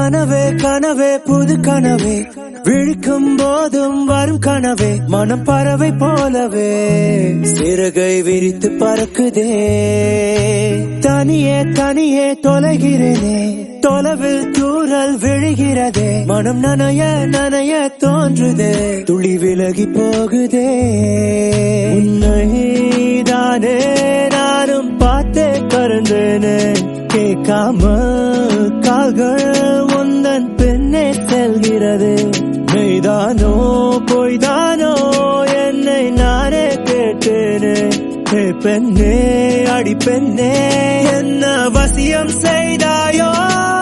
கனவே கனவே புது கனவே விழிக்கும் போதும் வரும் கனவே மனம் பறவை போலவே சிறகை விரித்து பறக்குதே தனியே தனியே தொலைகிறேனே தொலைவில் தூரல் விழுகிறதே மனம் நனைய நனைய தோன்றுதே துளி விலகி போகுதே உன்னை தானே நானும் பார்த்தே கருந்தேனே கேட்காம கால்கள் உந்தன் பெண்ணே செல்கிறது மெய்தானோ பொய்தானோ என்னை நானே கேட்டேனே ஹே பெண்ணே அடி பெண்ணே என்ன வசியம் செய்தாயோ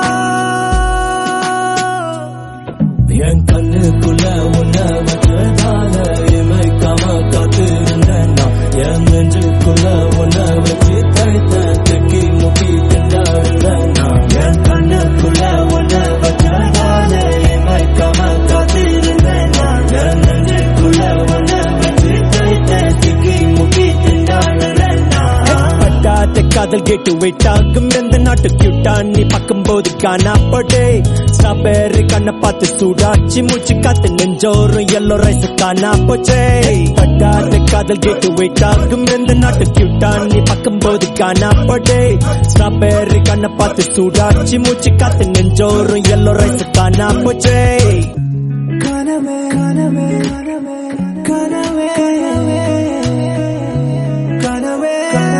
என் கண்ணுக்குள்ள உன்னை வச்சதால இமைக்காம காத்திருந்தேன் நான். என் நெஞ்சுக்குள்ள உன்னை வச்சு தடுத்த தெக்கி முக்கி திண்டாடுறேன் நான். என் கண்ணுக்குள்ள உன்னை வச்சதால இமைக்காம காத்திருந்தேன் நான். என் நெஞ்சுக்குள்ள உன்னை வச்சு தடுத்த தெக்கி முக்கி திண்டாடுறேன் நான். பட்டாத காதல் கேட்டு வெயிட்டாகும் எந்த நாட்டு கியூட்டா நீ பார்க்கும் போது காணாப்படே ஸ்ட்ராபெர்ரி கண்ணை பார்த்து சூடாச்சி மூச்சு காத்து நெஞ்சோறும் எல்லோ ரைஸ் காணா போச்சே பட்டாத காதல் கேட்டு வெயிட்டாகும் எந்த நாட்டு கியூட்டா நீ பார்க்கும் போது காணாப்படே ஸ்ட்ராபெர்ரி கண்ணை பார்த்து சூடாச்சி மூச்சு காத்து நெஞ்சோறும் எல்லோ ரைஸ் காணா போச்சே கனவே கனவே கனவே கனவே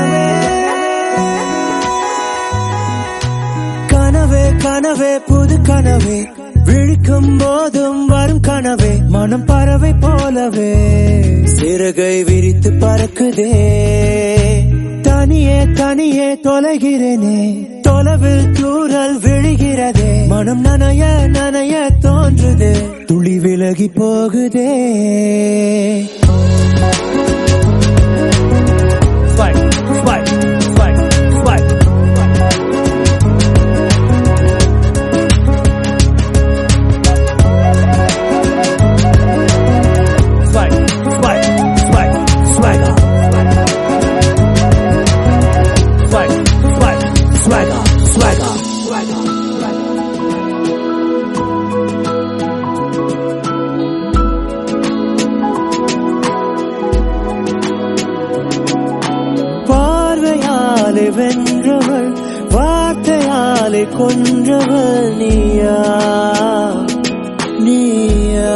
கனவே கனவே புது கனவே விழிக்கும் போதும் வரும் கனவே மனம் பறவை போலவே சிறகை விரித்து பறக்குதே தனியே தனியே தொலைகிறேனே தொலைவில் தூரல் விழுகிறதே மனம் நனைய நனைய தோன்றுதே துளி விலகி போகுதே Fight, fight, fight, fight. Fight, fight, fight, swagger. Fight, fight, swagger, swagger. பார்வையாலே வென்றவள் வார்த்தையாலே கொன்றவள் நீயா நீயா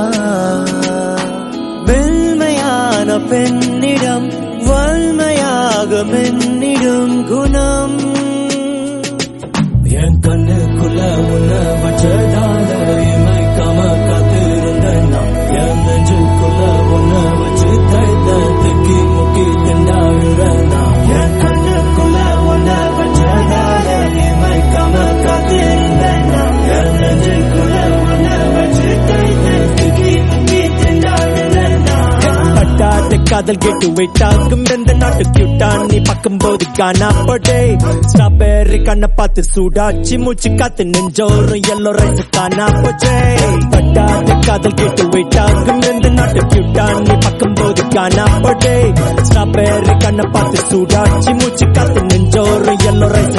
மென்மையான பெண்ணிடம் வன்மையாக மென்னிடும் குணம் என் கண்ணுக்குள்ள உன்னை வச்சதால இமைக்காம காத்திருந்தேன் நான். என் நெஞ்சுக்குள்ள உன்னை வச்சு தைத்த திக்கி முக்கி திண்டாடுறேன் நான். என் கண்ணுக்குள்ள உன்னை வச்சதால இமைக்காம காத்திருந்தேன் நான். என் நெஞ்சுக்குள்ள உன்னை வச்சு தைத்த திக்கி முக்கி திண்டாடுறேன் நான். பட்டாத காதல் கேட்டு வெயிட்டாகும் எந்த நாட்டு கியூட்டா நீ பார்க்கும் போது காணாப்படே ஸ்ட்ராபெர்ரி கண்ணை பார்த்து சூடாச்சி மூச்சு காத்து நெஞ்சோறும் எல்லோ ரைஸ் காணா போச்சே பட்டாத காதல் கேட்டு வெயிட்டாகும் எந்த நாட்டு கியூட்டா நீ பார்க்கும் போது காணாப்படே ஸ்ட்ராபெர்ரி கண்ணை பார்த்து சூடாச்சி மூச்சு காத்து நெஞ்சோறும் எல்லோ ரைஸ்